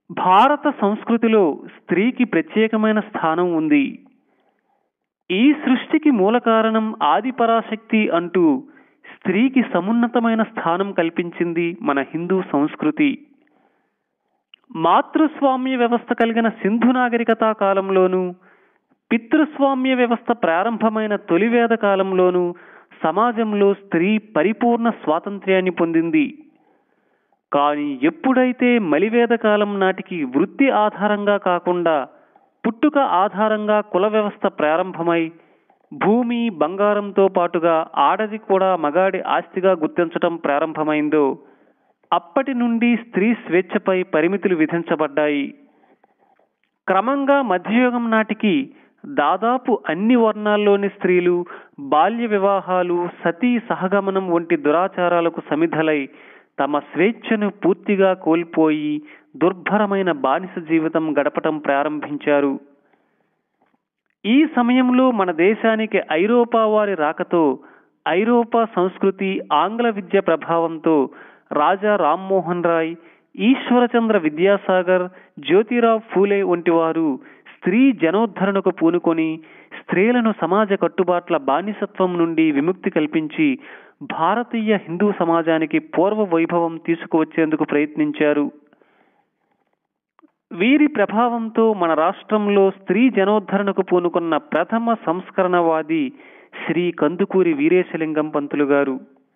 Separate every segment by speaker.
Speaker 1: భారత సంస్కృతిలో స్త్రీకి ప్రత్యేకమైన స్థానం ఉంది ఈ సృష్టికి మూల కారణం ఆదిపరాశక్తి అంటూ స్త్రీకి సమున్నతమైన స్థానం కల్పించింది మన హిందూ సంస్కృతి మాతృస్వామ్య వ్యవస్థ కలిగిన సింధు నాగరికతా కాలంలోనూ పితృస్వామ్య వ్యవస్థ ప్రారంభమైన తొలివేద కాలంలోనూ సమాజంలో స్త్రీ పరిపూర్ణ స్వాతంత్ర్యాన్ని పొందింది కానీ ఎప్పుడైతే మలివేద కాలం నాటికి వృత్తి ఆధారంగా కాకుండా పుట్టుక ఆధారంగా కుల వ్యవస్థ ప్రారంభమై భూమి బంగారంతో పాటుగా ఆడది కూడా మగాడి ఆస్తిగా గుర్తించటం ప్రారంభమైందో అప్పటి నుండి స్త్రీ స్వేచ్ఛపై పరిమితులు విధించబడ్డాయి క్రమంగా మధ్యయుగం నాటికి దాదాపు అన్ని వర్ణాల్లోని స్త్రీలు బాల్య వివాహాలు సతీ సహగమనం వంటి దురాచారాలకు సమిధలై తమ స్వేచ్ఛను పూర్తిగా కోల్పోయి దుర్భరమైన బానిస జీవితం గడపటం ప్రారంభించారు ఈ సమయంలో మన దేశానికి ఐరోపా వారి రాకతో ఐరోపా సంస్కృతి ఆంగ్ల విద్య ప్రభావంతో రాజా రామ్మోహన్ రాయ్ ఈశ్వరచంద్ర విద్యాసాగర్ జ్యోతిరావు ఫూలే వంటి వారు స్త్రీ జనోద్ధరణకు పూనుకొని స్త్రీలను సమాజ కట్టుబాట్ల బానిసత్వం నుండి విముక్తి కల్పించి భారతీయ హిందూ సమాజానికి పూర్వ వైభవం తీసుకువచ్చేందుకు ప్రయత్నించారు వీరి ప్రభావంతో మన రాష్ట్రంలో స్త్రీ జనోద్ధరణకు పూనుకున్న ప్రథమ సంస్కరణవాది శ్రీ కందుకూరి వీరేశలింగం పంతులు గారు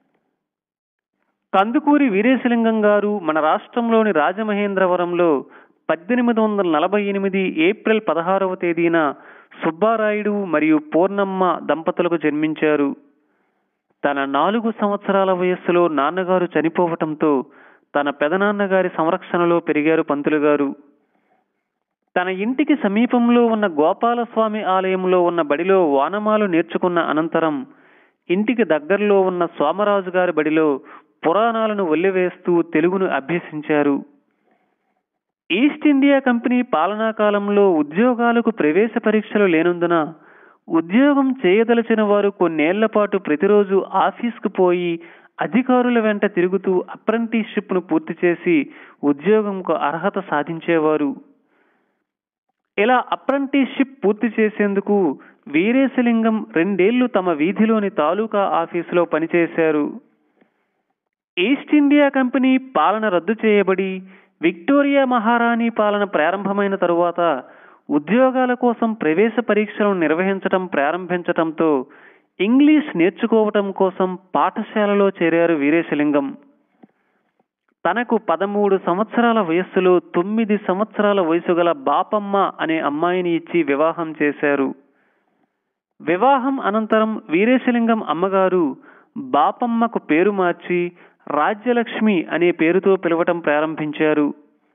Speaker 1: కందుకూరి వీరేశలింగం గారు మన రాష్ట్రంలోని రాజమహేంద్రవరంలో పద్దెనిమిది వందల నలభై ఎనిమిది ఏప్రిల్ పదహారవ తేదీన సుబ్బారాయుడు మరియు పూర్ణమ్మ దంపతులకు జన్మించారు తన నాలుగు సంవత్సరాల వయస్సులో నాన్నగారు చనిపోవటంతో తన పెదనాన్నగారి సంరక్షణలో పెరిగారు పంతులు గారు తన ఇంటికి సమీపంలో ఉన్న గోపాలస్వామి ఆలయంలో ఉన్న బడిలో వానమాలు నేర్చుకున్న అనంతరం ఇంటికి దగ్గరలో ఉన్న సోమరాజు గారి బడిలో పురాణాలను వల్లివేస్తూ తెలుగును అభ్యసించారు ఈస్ట్ ఇండియా కంపెనీ పాలనా కాలంలో ఉద్యోగాలకు ప్రవేశ పరీక్షలు లేనందున ఉద్యోగం చేయదలచిన వారు కొన్నేళ్ల పాటు ప్రతిరోజు ఆఫీస్కు పోయి అధికారుల వెంట తిరుగుతూ అప్రెంటిస్షిప్ను పూర్తి చేసి ఉద్యోగంకు అర్హత సాధించేవారు ఇలా అప్రెంటిస్షిప్ పూర్తి చేసేందుకు వీరేశలింగం రెండేళ్లు తమ వీధిలోని తాలూకా ఆఫీసులో పనిచేశారు ఈస్ట్ ఇండియా కంపెనీ పాలన రద్దు చేయబడి విక్టోరియా మహారాణి పాలన ప్రారంభమైన తరువాత ఉద్యోగాల కోసం ప్రవేశ పరీక్షలను నిర్వహించటం ప్రారంభించటంతో ఇంగ్లీష్ నేర్చుకోవటం కోసం పాఠశాలలో చేరారు వీరేశలింగం తనకు పదమూడు సంవత్సరాల వయస్సులో తొమ్మిది సంవత్సరాల వయసు గల బాపమ్మ అనే అమ్మాయిని ఇచ్చి వివాహం చేశారు వివాహం అనంతరం వీరేశలింగం అమ్మగారు బాపమ్మకు పేరు మార్చి రాజ్యలక్ష్మి అనే పేరుతో పిలవటం ప్రారంభించారు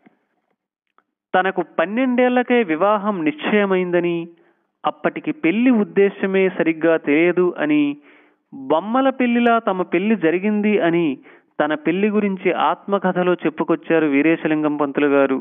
Speaker 1: తనకు పన్నెండేళ్లకే వివాహం నిశ్చయమైందని అప్పటికి పెళ్లి ఉద్దేశమే సరిగ్గా తెలియదు అని బొమ్మల పెళ్లిలా తమ పెళ్లి జరిగింది అని తన పెళ్లి గురించి ఆత్మకథలో చెప్పుకొచ్చారు వీరేశలింగం పంతులు గారు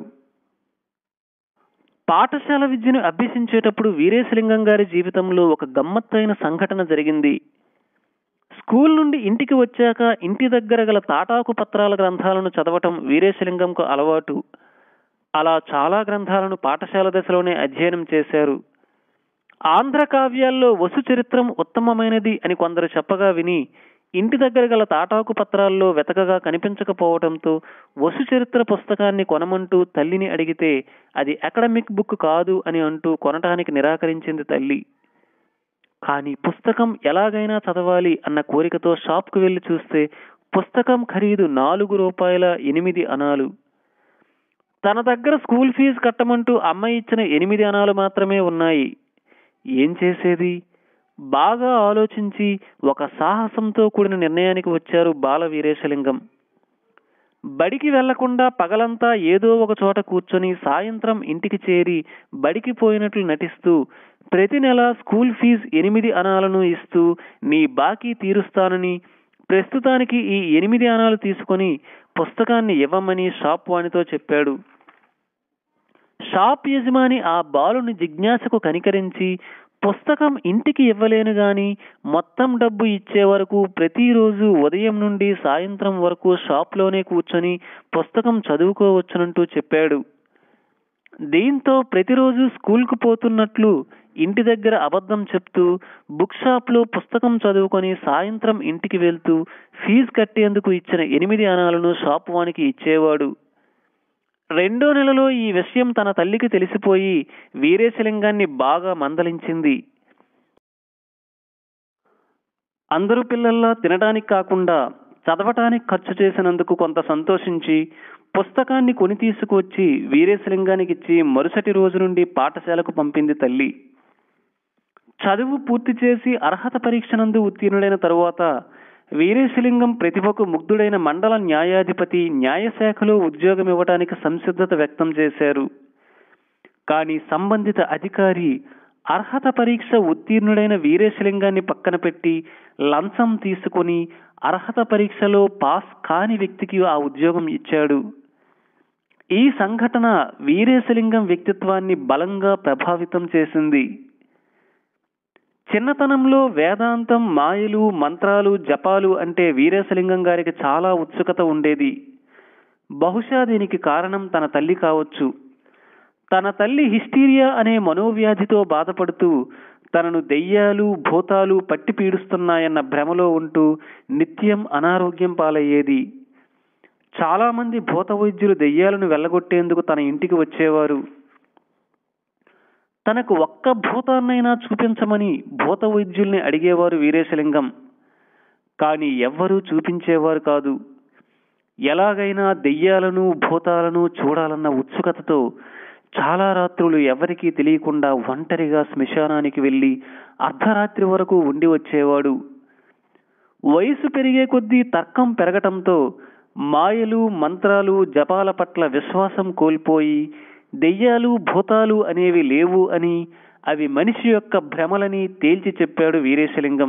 Speaker 1: పాఠశాల విద్యను అభ్యసించేటప్పుడు వీరేశలింగం గారి జీవితంలో ఒక గమ్మత్తైన సంఘటన జరిగింది స్కూల్ నుండి ఇంటికి వచ్చాక ఇంటి దగ్గర గల తాటాకు పత్రాల గ్రంథాలను చదవటం వీరేశలింగంకు అలవాటు అలా చాలా గ్రంథాలను పాఠశాల దశలోనే అధ్యయనం చేశారు ఆంధ్ర కావ్యాల్లో వసు చరిత్రం ఉత్తమమైనది అని కొందరు చెప్పగా విని ఇంటి దగ్గర గల తాటాకు పత్రాల్లో వెతకగా కనిపించకపోవడంతో వసు చరిత్ర పుస్తకాన్ని కొనమంటూ తల్లిని అడిగితే అది అకాడమిక్ బుక్ కాదు అని అంటూ కొనటానికి నిరాకరించింది తల్లి కానీ పుస్తకం ఎలాగైనా చదవాలి అన్న కోరికతో షాప్కు వెళ్లి చూస్తే పుస్తకం ఖరీదు నాలుగు రూపాయల ఎనిమిది అనాలు తన దగ్గర స్కూల్ ఫీజు కట్టమంటూ అమ్మ ఇచ్చిన ఎనిమిది అనాలు మాత్రమే ఉన్నాయి ఏం చేసేది బాగా ఆలోచించి ఒక సాహసంతో కూడిన నిర్ణయానికి వచ్చారు బాల వీరేశలింగం బడికి వెళ్లకుండా పగలంతా ఏదో ఒక చోట కూర్చొని సాయంత్రం ఇంటికి చేరి బడికి పోయినట్లు నటిస్తూ ప్రతి నెల స్కూల్ ఫీజు ఎనిమిది అనాలను ఇస్తూ నీ బాకీ తీరుస్తానని ప్రస్తుతానికి ఈ ఎనిమిది అనాలు తీసుకొని పుస్తకాన్ని ఇవ్వమని షాప్ వానితో చెప్పాడు షాప్ యజమాని ఆ బాలుని జిజ్ఞాసకు కనికరించి పుస్తకం ఇంటికి ఇవ్వలేను గాని మొత్తం డబ్బు ఇచ్చే వరకు ప్రతిరోజు ఉదయం నుండి సాయంత్రం వరకు షాప్లోనే కూర్చొని పుస్తకం చదువుకోవచ్చునంటూ చెప్పాడు దీంతో ప్రతిరోజు స్కూల్కు పోతున్నట్లు ఇంటి దగ్గర అబద్ధం చెప్తూ బుక్ షాప్లో పుస్తకం చదువుకొని సాయంత్రం ఇంటికి వెళ్తూ ఫీజు కట్టేందుకు ఇచ్చిన ఎనిమిది అనాలను షాప్ వానికి ఇచ్చేవాడు రెండో నెలలో ఈ విషయం తన తల్లికి తెలిసిపోయి వీరేశలింగాన్ని బాగా మందలించింది అందరూ పిల్లల్లా తినడానికి కాకుండా చదవటానికి ఖర్చు చేసినందుకు కొంత సంతోషించి పుస్తకాన్ని కొని తీసుకువచ్చి వీరేశలింగానికి ఇచ్చి మరుసటి రోజు నుండి పాఠశాలకు పంపింది తల్లి చదువు పూర్తి చేసి అర్హత పరీక్ష నందు ఉత్తీర్ణుడైన తరువాత వీరేశలింగం ప్రతిభకు ముగ్ధుడైన మండల న్యాయాధిపతి న్యాయశాఖలో ఉద్యోగం ఇవ్వడానికి సంసిద్ధత వ్యక్తం చేశారు కానీ సంబంధిత అధికారి అర్హత పరీక్ష ఉత్తీర్ణుడైన వీరేశలింగాన్ని పక్కన పెట్టి లంచం తీసుకొని అర్హత పరీక్షలో పాస్ కాని వ్యక్తికి ఆ ఉద్యోగం ఇచ్చాడు ఈ సంఘటన వీరేశలింగం వ్యక్తిత్వాన్ని బలంగా ప్రభావితం చేసింది చిన్నతనంలో వేదాంతం మాయలు మంత్రాలు జపాలు అంటే వీరేశలింగం గారికి చాలా ఉత్సుకత ఉండేది బహుశా దీనికి కారణం తన తల్లి కావచ్చు తన తల్లి హిస్టీరియా అనే మనోవ్యాధితో బాధపడుతూ తనను దెయ్యాలు భూతాలు పట్టి పీడుస్తున్నాయన్న భ్రమలో ఉంటూ నిత్యం అనారోగ్యం పాలయ్యేది చాలా మంది భూత వైద్యులు దెయ్యాలను వెళ్ళగొట్టేందుకు తన ఇంటికి వచ్చేవారు తనకు ఒక్క భూతాన్నైనా చూపించమని భూత వైద్యుల్ని అడిగేవారు వీరేశలింగం కానీ ఎవ్వరూ చూపించేవారు కాదు ఎలాగైనా దెయ్యాలను భూతాలను చూడాలన్న ఉత్సుకతతో చాలా రాత్రులు ఎవరికీ తెలియకుండా ఒంటరిగా శ్మశానానికి వెళ్లి అర్ధరాత్రి వరకు ఉండి వచ్చేవాడు వయసు పెరిగే కొద్దీ తర్కం పెరగటంతో మాయలు మంత్రాలు జపాల పట్ల విశ్వాసం కోల్పోయి దెయ్యాలు భూతాలు అనేవి లేవు అని అవి మనిషి యొక్క భ్రమలని తేల్చి చెప్పాడు వీరేశలింగం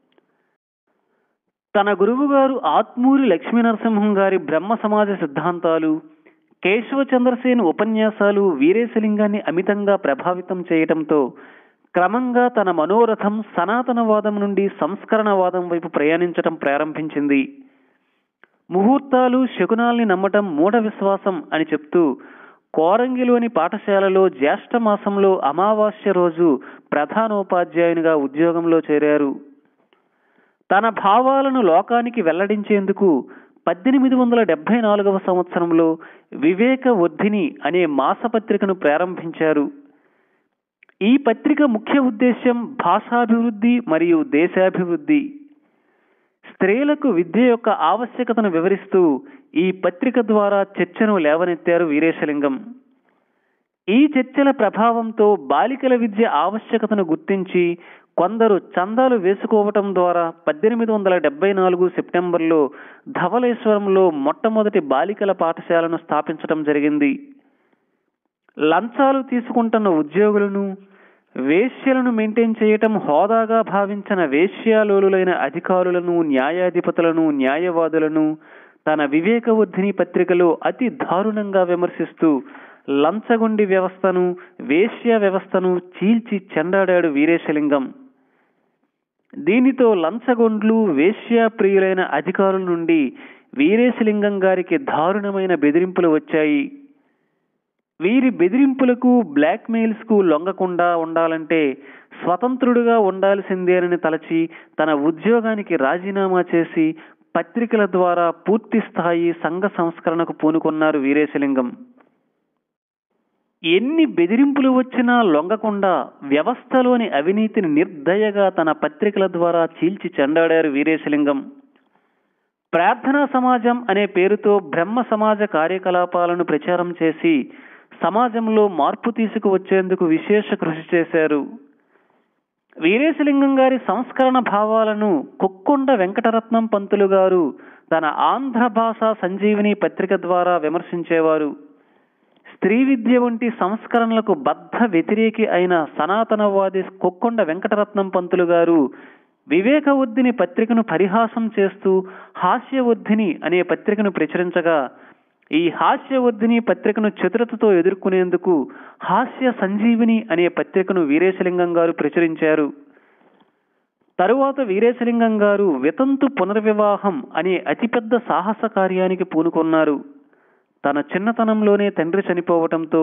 Speaker 1: తన గురువుగారు ఆత్మూరి లక్ష్మీనరసింహం గారి బ్రహ్మ సమాజ సిద్ధాంతాలు కేశవ చంద్రసేన్ ఉపన్యాసాలు వీరేశలింగాన్ని అమితంగా ప్రభావితం చేయటంతో క్రమంగా తన మనోరథం సనాతనవాదం నుండి సంస్కరణవాదం వైపు ప్రయాణించటం ప్రారంభించింది ముహూర్తాలు శకునాల్ని నమ్మటం మూఢ విశ్వాసం అని చెప్తూ కోరంగిలోని పాఠశాలలో జ్యేష్ఠ మాసంలో అమావాస్య రోజు ప్రధానోపాధ్యాయునిగా ఉద్యోగంలో చేరారు తన భావాలను లోకానికి వెల్లడించేందుకు పద్దెనిమిది వందల డెబ్బై నాలుగవ సంవత్సరంలో వివేక వర్ధిని అనే మాసపత్రికను ప్రారంభించారు ఈ పత్రిక ముఖ్య ఉద్దేశ్యం భాషాభివృద్ధి మరియు దేశాభివృద్ధి స్త్రీలకు విద్య యొక్క ఆవశ్యకతను వివరిస్తూ ఈ పత్రిక ద్వారా చర్చను లేవనెత్తారు వీరేశలింగం ఈ చర్చల ప్రభావంతో బాలికల విద్య ఆవశ్యకతను గుర్తించి కొందరు చందాలు వేసుకోవటం ద్వారా పద్దెనిమిది వందల డెబ్బై నాలుగు సెప్టెంబర్లో ధవళేశ్వరంలో మొట్టమొదటి బాలికల పాఠశాలను స్థాపించడం జరిగింది లంచాలు తీసుకుంటున్న ఉద్యోగులను వేశ్యలను మెయింటైన్ చేయటం హోదాగా భావించిన వేశ్యాలోలులైన అధికారులను న్యాయాధిపతులను న్యాయవాదులను తన వివేకవర్ధిని పత్రికలో అతి దారుణంగా విమర్శిస్తూ లంచగొండి వ్యవస్థను వేశ్య వ్యవస్థను చీల్చి చెండాడాడు వీరేశలింగం దీనితో లంచగొండ్లు వేశ్యాప్రియులైన అధికారుల నుండి వీరేశలింగం గారికి దారుణమైన బెదిరింపులు వచ్చాయి వీరి బెదిరింపులకు బ్లాక్ మెయిల్స్ కు లొంగకుండా ఉండాలంటే స్వతంత్రుడుగా ఉండాల్సిందేనని తలచి తన ఉద్యోగానికి రాజీనామా చేసి పత్రికల ద్వారా పూర్తి స్థాయి సంఘ సంస్కరణకు పూనుకున్నారు వీరేశలింగం ఎన్ని బెదిరింపులు వచ్చినా లొంగకుండా వ్యవస్థలోని అవినీతిని నిర్దయగా తన పత్రికల ద్వారా చీల్చి చెండాడారు వీరేశలింగం ప్రార్థనా సమాజం అనే పేరుతో బ్రహ్మ సమాజ కార్యకలాపాలను ప్రచారం చేసి సమాజంలో మార్పు తీసుకువచ్చేందుకు విశేష కృషి చేశారు వీరేశలింగం గారి సంస్కరణ భావాలను కొక్కొండ వెంకటరత్నం పంతులు గారు తన ఆంధ్ర భాష సంజీవిని పత్రిక ద్వారా విమర్శించేవారు స్త్రీ విద్య వంటి సంస్కరణలకు బద్ధ వ్యతిరేకి అయిన సనాతనవాది కొక్కొండ వెంకటరత్నం పంతులు గారు వివేకవర్ధిని పత్రికను పరిహాసం చేస్తూ హాస్యవర్ధిని అనే పత్రికను ప్రచురించగా ఈ హాస్యవర్ధిని పత్రికను చతురతతో ఎదుర్కొనేందుకు హాస్య సంజీవిని అనే పత్రికను వీరేశలింగం గారు ప్రచురించారు తరువాత వీరేశలింగం గారు వితంతు పునర్వివాహం అనే అతిపెద్ద సాహస కార్యానికి పూనుకొన్నారు తన చిన్నతనంలోనే తండ్రి చనిపోవటంతో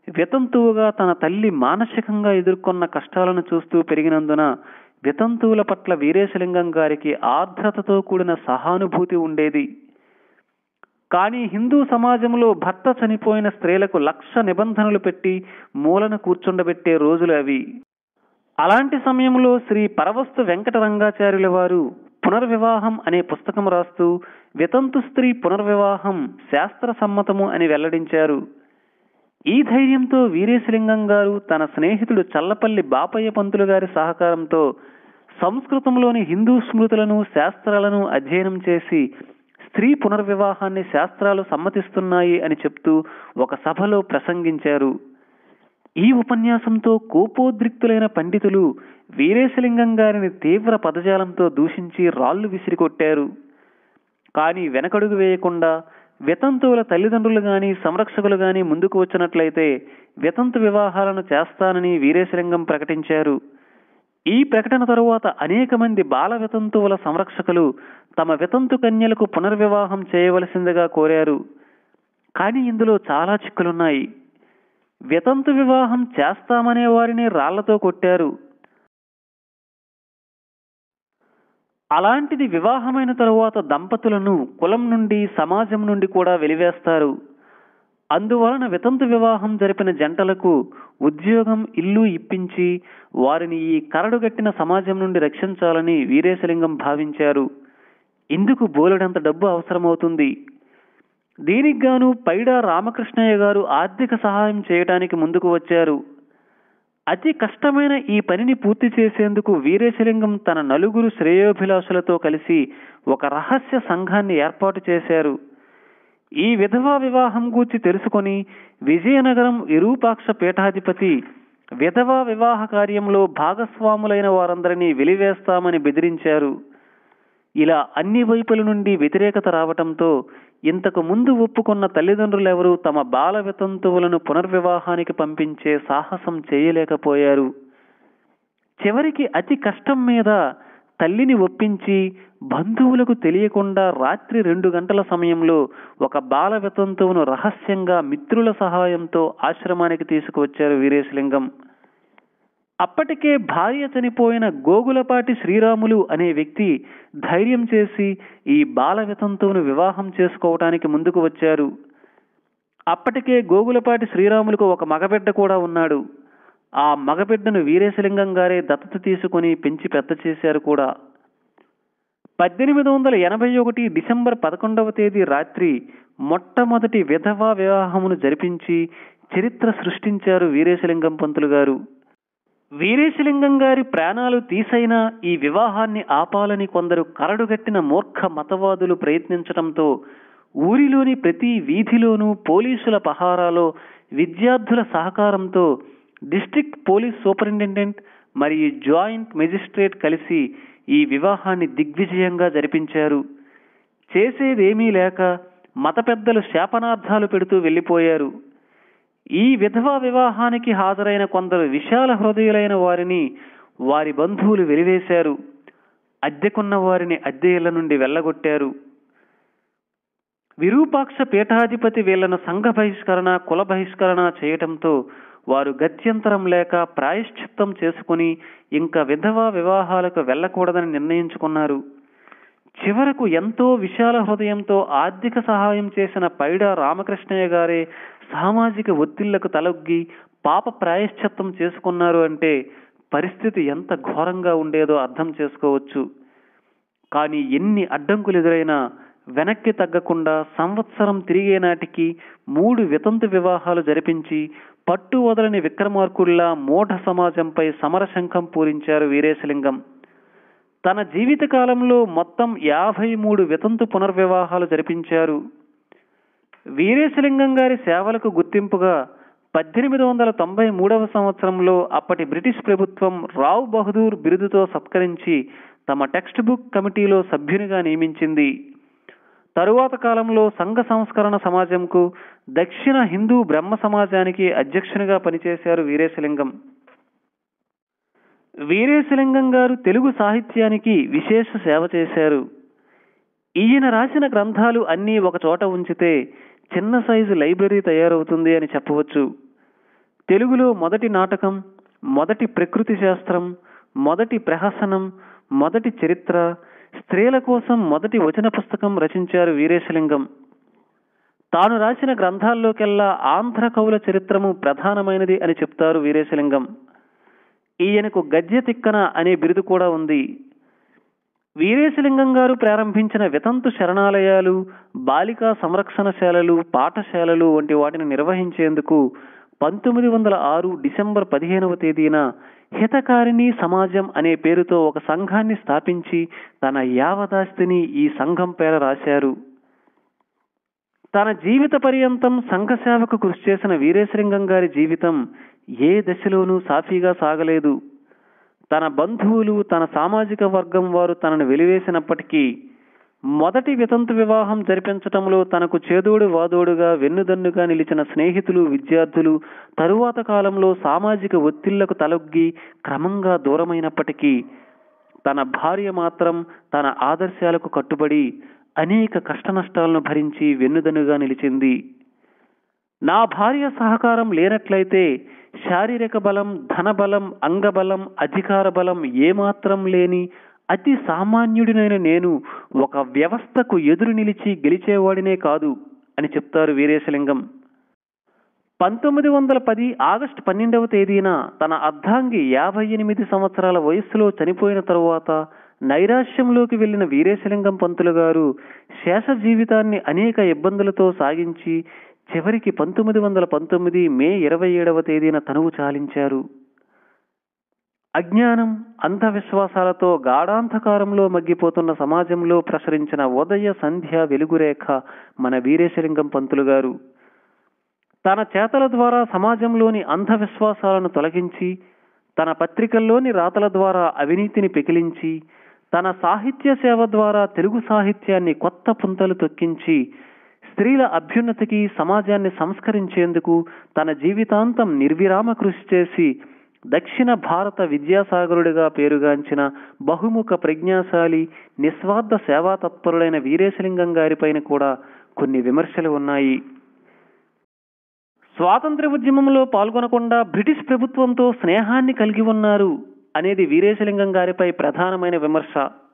Speaker 1: వితంతువుగా తన తల్లి మానసికంగా ఎదుర్కొన్న కష్టాలను చూస్తూ పెరిగినందున వితంతువుల పట్ల వీరేశలింగం గారికి ఆర్ద్రతతో కూడిన సహానుభూతి ఉండేది కానీ హిందూ సమాజంలో భర్త చనిపోయిన స్త్రీలకు లక్ష నిబంధనలు పెట్టి మూలన కూర్చుండబెట్టే రోజులు అవి అలాంటి సమయంలో శ్రీ పరవస్తు వెంకట రంగాచార్యుల వారు పునర్వివాహం అనే పుస్తకం రాస్తూ వితంతు స్త్రీ పునర్వివాహం శాస్త్ర సమ్మతము అని వెల్లడించారు ఈ ధైర్యంతో వీరేశలింగం గారు తన స్నేహితుడు చల్లపల్లి బాపయ్య పంతులు గారి సహకారంతో సంస్కృతంలోని హిందూ స్మృతులను శాస్త్రాలను అధ్యయనం చేసి స్త్రీ పునర్వివాహాన్ని శాస్త్రాలు సమ్మతిస్తున్నాయి అని చెప్తూ ఒక సభలో ప్రసంగించారు ఈ ఉపన్యాసంతో కోపోద్రిక్తులైన పండితులు వీరేశలింగం గారిని తీవ్ర పదజాలంతో దూషించి రాళ్లు విసిరికొట్టారు కానీ వెనకడుగు వేయకుండా వితంతువుల తల్లిదండ్రులు గాని సంరక్షకులు గాని ముందుకు వచ్చినట్లయితే వితంతు వివాహాలను చేస్తానని వీరేశలింగం ప్రకటించారు ఈ ప్రకటన తరువాత అనేక మంది బాల వితంతువుల సంరక్షకులు తమ వితంతు కన్యలకు పునర్వివాహం చేయవలసిందిగా కోరారు కానీ ఇందులో చాలా చిక్కులున్నాయి వితంతు వివాహం చేస్తామనే వారిని రాళ్లతో కొట్టారు అలాంటిది వివాహమైన తరువాత దంపతులను కులం నుండి సమాజం నుండి కూడా వెలివేస్తారు అందువలన వితంతు వివాహం జరిపిన జంటలకు ఉద్యోగం ఇల్లు ఇప్పించి వారిని ఈ కరడుగట్టిన సమాజం నుండి రక్షించాలని వీరేశలింగం భావించారు ఇందుకు బోలెడంత డబ్బు అవసరమవుతుంది దీనికి గాను పైడా రామకృష్ణయ్య గారు ఆర్థిక సహాయం చేయడానికి ముందుకు వచ్చారు అతి కష్టమైన ఈ పనిని పూర్తి చేసేందుకు వీరేశలింగం తన నలుగురు శ్రేయోభిలాషులతో కలిసి ఒక రహస్య సంఘాన్ని ఏర్పాటు చేశారు ఈ విధవా వివాహం గూర్చి తెలుసుకొని విజయనగరం విరూపాక్ష పీఠాధిపతి విధవా వివాహ కార్యంలో భాగస్వాములైన వారందరినీ వెలివేస్తామని బెదిరించారు ఇలా అన్ని వైపుల నుండి వ్యతిరేకత రావటంతో ఇంతకు ముందు ఒప్పుకున్న తల్లిదండ్రులెవరూ తమ బాల వితంతువులను పునర్వివాహానికి పంపించే సాహసం చేయలేకపోయారు చివరికి అతి కష్టం మీద తల్లిని ఒప్పించి బంధువులకు తెలియకుండా రాత్రి రెండు గంటల సమయంలో ఒక బాల వితంతువును రహస్యంగా మిత్రుల సహాయంతో ఆశ్రమానికి తీసుకువచ్చారు వీరేశలింగం అప్పటికే భార్య చనిపోయిన గోగులపాటి శ్రీరాములు అనే వ్యక్తి ధైర్యం చేసి ఈ బాల వితంతువును వివాహం చేసుకోవటానికి ముందుకు వచ్చారు అప్పటికే గోగులపాటి శ్రీరాములకు ఒక మగబిడ్డ కూడా ఉన్నాడు ఆ మగబిడ్డను వీరేశలింగం గారే దత్తత తీసుకుని పెంచి పెద్ద చేశారు కూడా పద్దెనిమిది వందల ఎనభై ఒకటి డిసెంబర్ పదకొండవ తేదీ రాత్రి మొట్టమొదటి విధవా వివాహమును జరిపించి చరిత్ర సృష్టించారు వీరేశలింగం పంతులు గారు వీరేశలింగం గారి ప్రాణాలు తీసైనా ఈ వివాహాన్ని ఆపాలని కొందరు కరడుగట్టిన మూర్ఖ మతవాదులు ప్రయత్నించడంతో ఊరిలోని ప్రతి వీధిలోనూ పోలీసుల పహారాలో విద్యార్థుల సహకారంతో డిస్ట్రిక్ట్ పోలీస్ సూపరింటెండెంట్ మరియు జాయింట్ మెజిస్ట్రేట్ కలిసి ఈ వివాహాన్ని దిగ్విజయంగా జరిపించారు చేసేదేమీ లేక మత పెద్దలు శాపనార్థాలు పెడుతూ వెళ్ళిపోయారు ఈ విధవా వివాహానికి హాజరైన కొందరు విశాల హృదయులైన వారిని వారి బంధువులు వెలివేశారు అద్దెకున్న వారిని అద్దె ఇళ్ల నుండి వెళ్ళగొట్టారు విరూపాక్ష పీఠాధిపతి వీళ్లను సంఘ బహిష్కరణ కుల బహిష్కరణ చేయటంతో వారు గత్యంతరం లేక ప్రాయశ్చిత్తం చేసుకుని ఇంకా విధవా వివాహాలకు వెళ్ళకూడదని నిర్ణయించుకున్నారు చివరకు ఎంతో విశాల హృదయంతో ఆర్థిక సహాయం చేసిన పైడా రామకృష్ణయ్య గారే సామాజిక ఒత్తిళ్లకు తలొగ్గి పాప ప్రాయశ్చిత్తం చేసుకున్నారు అంటే పరిస్థితి ఎంత ఘోరంగా ఉండేదో అర్థం చేసుకోవచ్చు కానీ ఎన్ని అడ్డంకులు ఎదురైనా వెనక్కి తగ్గకుండా సంవత్సరం తిరిగే నాటికి మూడు వితంతు వివాహాలు జరిపించి పట్టు వదలని విక్రమార్కుల్లా మూఢ సమాజంపై సమరశంఖం పూరించారు వీరేశలింగం తన జీవిత కాలంలో మొత్తం యాభై మూడు వితంతు పునర్వివాహాలు జరిపించారు వీరేశలింగం గారి సేవలకు గుర్తింపుగా పద్దెనిమిది వందల తొంభై మూడవ సంవత్సరంలో అప్పటి బ్రిటిష్ ప్రభుత్వం రావ్ బహదూర్ బిరుదుతో సత్కరించి తమ టెక్స్ట్ బుక్ కమిటీలో సభ్యునిగా నియమించింది తరువాత కాలంలో సంఘ సంస్కరణ సమాజంకు దక్షిణ హిందూ బ్రహ్మ సమాజానికి అధ్యక్షునిగా పనిచేశారు వీరేశలింగం వీరేశలింగం గారు తెలుగు సాహిత్యానికి విశేష సేవ చేశారు ఈయన రాసిన గ్రంథాలు అన్నీ ఒక చోట ఉంచితే చిన్న సైజు లైబ్రరీ తయారవుతుంది అని చెప్పవచ్చు తెలుగులో మొదటి నాటకం మొదటి ప్రకృతి శాస్త్రం మొదటి ప్రహసనం మొదటి చరిత్ర స్త్రీల కోసం మొదటి వచన పుస్తకం రచించారు వీరేశలింగం తాను రాసిన గ్రంథాల్లోకెల్లా ఆంధ్ర కవుల చరిత్రము ప్రధానమైనది అని చెప్తారు వీరేశలింగం ఈయనకు గద్య తిక్కన అనే బిరుదు కూడా ఉంది వీరేశలింగం గారు ప్రారంభించిన వితంతు శరణాలయాలు బాలికా సంరక్షణశాలలు పాఠశాలలు వంటి వాటిని నిర్వహించేందుకు పంతొమ్మిది వందల ఆరు డిసెంబర్ పదిహేనవ తేదీన హితకారిణి సమాజం అనే పేరుతో ఒక సంఘాన్ని స్థాపించి తన యావదాస్తిని ఈ సంఘం పేర రాశారు తన జీవిత పర్యంతం సంఘ సేవకు కృషి చేసిన వీరేశలింగం గారి జీవితం ఏ దశలోనూ సాఫీగా సాగలేదు తన బంధువులు తన సామాజిక వర్గం వారు తనను వెలివేసినప్పటికీ మొదటి వితంతు వివాహం జరిపించటంలో తనకు చేదోడు వాదోడుగా వెన్నుదన్నుగా నిలిచిన స్నేహితులు విద్యార్థులు తరువాత కాలంలో సామాజిక ఒత్తిళ్లకు తలొగ్గి క్రమంగా దూరమైనప్పటికీ తన భార్య మాత్రం తన ఆదర్శాలకు కట్టుబడి అనేక కష్టనష్టాలను భరించి వెన్నుదన్నుగా నిలిచింది నా భార్య సహకారం లేనట్లయితే శారీరక బలం ధనబలం అంగబలం అధికార బలం ఏమాత్రం లేని అతి సామాన్యుడినైన నేను ఒక వ్యవస్థకు ఎదురు నిలిచి గెలిచేవాడినే కాదు అని చెప్తారు వీరేశలింగం పంతొమ్మిది వందల పది ఆగస్టు పన్నెండవ తేదీన తన అర్ధాంగి యాభై ఎనిమిది సంవత్సరాల వయస్సులో చనిపోయిన తరువాత నైరాశ్యంలోకి వెళ్లిన వీరేశలింగం పంతులు గారు శేష జీవితాన్ని అనేక ఇబ్బందులతో సాగించి చివరికి పంతొమ్మిది వందల పంతొమ్మిది మే ఇరవై ఏడవ తేదీన తనువు చాలించారు అజ్ఞానం అంధవిశ్వాసాలతో గాఢాంధకారంలో మగ్గిపోతున్న సమాజంలో ప్రసరించిన ఉదయ సంధ్య వెలుగురేఖ మన వీరేశలింగం పంతులు గారు తన చేతల ద్వారా సమాజంలోని అంధవిశ్వాసాలను తొలగించి తన పత్రికల్లోని రాతల ద్వారా అవినీతిని పెకిలించి తన సాహిత్య సేవ ద్వారా తెలుగు సాహిత్యాన్ని కొత్త పుంతలు తొక్కించి స్త్రీల అభ్యున్నతికి సమాజాన్ని సంస్కరించేందుకు తన జీవితాంతం నిర్విరామ కృషి చేసి దక్షిణ భారత విద్యాసాగరుడిగా పేరుగాంచిన బహుముఖ ప్రజ్ఞాశాలి నిస్వార్థ సేవా తత్పరుడైన వీరేశలింగం గారిపైన కూడా కొన్ని విమర్శలు ఉన్నాయి స్వాతంత్ర్య ఉద్యమంలో పాల్గొనకుండా బ్రిటిష్ ప్రభుత్వంతో స్నేహాన్ని కలిగి ఉన్నారు అనేది వీరేశలింగం గారిపై ప్రధానమైన విమర్శ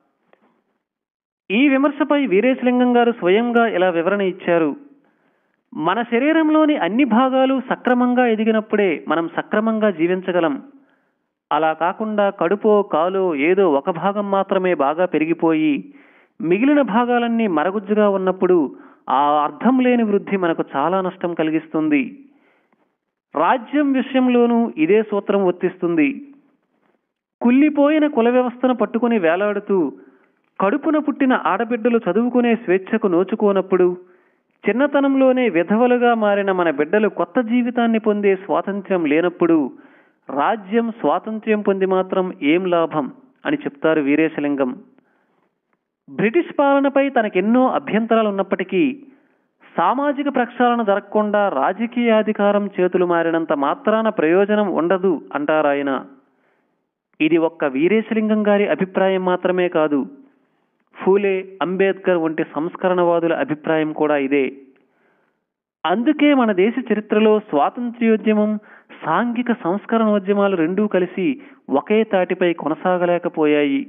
Speaker 1: ఈ విమర్శపై వీరేశలింగం గారు స్వయంగా ఇలా వివరణ ఇచ్చారు మన శరీరంలోని అన్ని భాగాలు సక్రమంగా ఎదిగినప్పుడే మనం సక్రమంగా జీవించగలం అలా కాకుండా కడుపో కాలో ఏదో ఒక భాగం మాత్రమే బాగా పెరిగిపోయి మిగిలిన భాగాలన్నీ మరగుజ్జుగా ఉన్నప్పుడు ఆ అర్థం లేని వృద్ధి మనకు చాలా నష్టం కలిగిస్తుంది రాజ్యం విషయంలోనూ ఇదే సూత్రం వర్తిస్తుంది కుళ్ళిపోయిన కుల వ్యవస్థను పట్టుకుని వేలాడుతూ కడుపున పుట్టిన ఆడబిడ్డలు చదువుకునే స్వేచ్ఛకు నోచుకోనప్పుడు చిన్నతనంలోనే విధవలుగా మారిన మన బిడ్డలు కొత్త జీవితాన్ని పొందే స్వాతంత్ర్యం లేనప్పుడు రాజ్యం స్వాతంత్ర్యం పొంది మాత్రం ఏం లాభం అని చెప్తారు వీరేశలింగం బ్రిటిష్ పాలనపై తనకెన్నో అభ్యంతరాలు ఉన్నప్పటికీ సామాజిక ప్రక్షాళన జరగకుండా రాజకీయాధికారం చేతులు మారినంత మాత్రాన ప్రయోజనం ఉండదు అంటారాయన ఇది ఒక్క వీరేశలింగం గారి అభిప్రాయం మాత్రమే కాదు ఫూలే అంబేద్కర్ వంటి సంస్కరణవాదుల అభిప్రాయం కూడా ఇదే అందుకే మన దేశ చరిత్రలో స్వాతంత్ర్యోద్యమం సాంఘిక సంస్కరణోద్యమాలు రెండూ కలిసి ఒకే తాటిపై కొనసాగలేకపోయాయి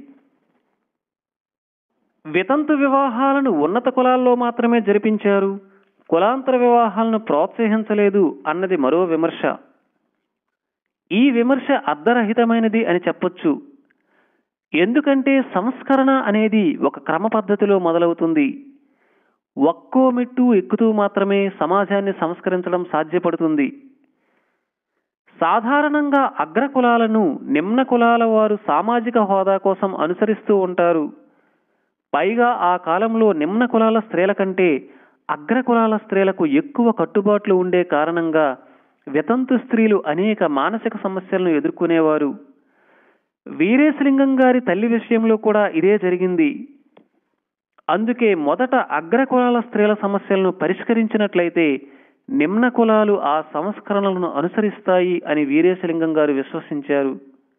Speaker 1: వితంతు వివాహాలను ఉన్నత కులాల్లో మాత్రమే జరిపించారు కులాంతర వివాహాలను ప్రోత్సహించలేదు అన్నది మరో విమర్శ ఈ విమర్శ అర్ధరహితమైనది అని చెప్పొచ్చు ఎందుకంటే సంస్కరణ అనేది ఒక క్రమ పద్ధతిలో మొదలవుతుంది ఒక్కో మెట్టు ఎక్కుతూ మాత్రమే సమాజాన్ని సంస్కరించడం సాధ్యపడుతుంది సాధారణంగా అగ్ర కులాలను నిమ్న కులాల వారు సామాజిక హోదా కోసం అనుసరిస్తూ ఉంటారు పైగా ఆ కాలంలో నిమ్న కులాల స్త్రీల కంటే అగ్ర కులాల స్త్రీలకు ఎక్కువ కట్టుబాట్లు ఉండే కారణంగా వితంతు స్త్రీలు అనేక మానసిక సమస్యలను ఎదుర్కొనేవారు వీరేశలింగం గారి తల్లి విషయంలో కూడా ఇదే జరిగింది అందుకే మొదట అగ్ర కులాల స్త్రీల సమస్యలను పరిష్కరించినట్లయితే నిమ్న కులాలు ఆ సంస్కరణలను అనుసరిస్తాయి అని వీరేశలింగం గారు విశ్వసించారు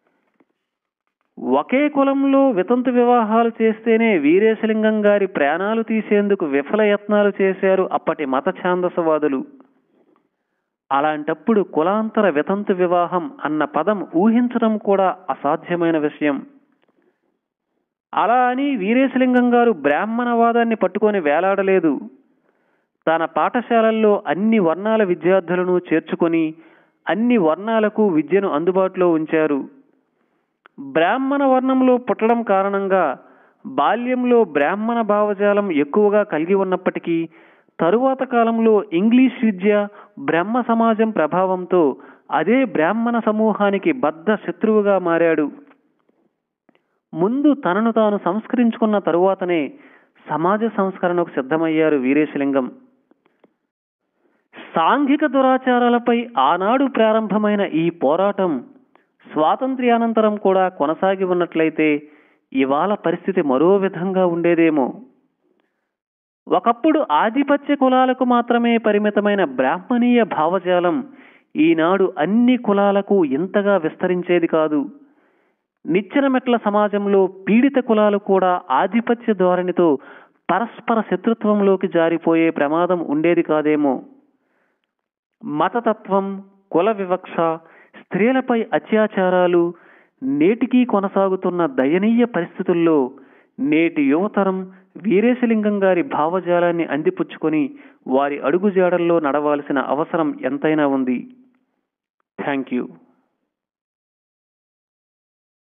Speaker 1: ఒకే కులంలో వితంతు వివాహాలు చేస్తేనే వీరేశలింగం గారి ప్రాణాలు తీసేందుకు విఫల యత్నాలు చేశారు అప్పటి మత ఛాందసవాదులు అలాంటప్పుడు కులాంతర వితంతు వివాహం అన్న పదం ఊహించడం కూడా అసాధ్యమైన విషయం అలా అని వీరేశలింగం గారు బ్రాహ్మణవాదాన్ని పట్టుకొని వేలాడలేదు తన పాఠశాలల్లో అన్ని వర్ణాల విద్యార్థులను చేర్చుకొని అన్ని వర్ణాలకు విద్యను అందుబాటులో ఉంచారు బ్రాహ్మణ వర్ణంలో పుట్టడం కారణంగా బాల్యంలో బ్రాహ్మణ భావజాలం ఎక్కువగా కలిగి ఉన్నప్పటికీ తరువాత కాలంలో ఇంగ్లీష్ విద్య బ్రహ్మ సమాజం ప్రభావంతో అదే బ్రాహ్మణ సమూహానికి బద్ధ శత్రువుగా మారాడు ముందు తనను తాను సంస్కరించుకున్న తరువాతనే సమాజ సంస్కరణకు సిద్ధమయ్యారు వీరేశలింగం సాంఘిక దురాచారాలపై ఆనాడు ప్రారంభమైన ఈ పోరాటం స్వాతంత్ర్యానంతరం కూడా కొనసాగి ఉన్నట్లయితే ఇవాళ పరిస్థితి మరో విధంగా ఉండేదేమో ఒకప్పుడు ఆధిపత్య కులాలకు మాత్రమే పరిమితమైన బ్రాహ్మణీయ భావజాలం ఈనాడు అన్ని కులాలకు ఇంతగా విస్తరించేది కాదు నిచ్చెన మెట్ల సమాజంలో పీడిత కులాలు కూడా ఆధిపత్య ధోరణితో పరస్పర శత్రుత్వంలోకి జారిపోయే ప్రమాదం ఉండేది కాదేమో మతతత్వం కుల వివక్ష స్త్రీలపై అత్యాచారాలు నేటికీ కొనసాగుతున్న దయనీయ పరిస్థితుల్లో నేటి యువతరం వీరేశలింగం గారి భావజాలాన్ని అందిపుచ్చుకొని వారి అడుగుజాడల్లో నడవాల్సిన అవసరం ఎంతైనా ఉంది థ్యాంక్ యూ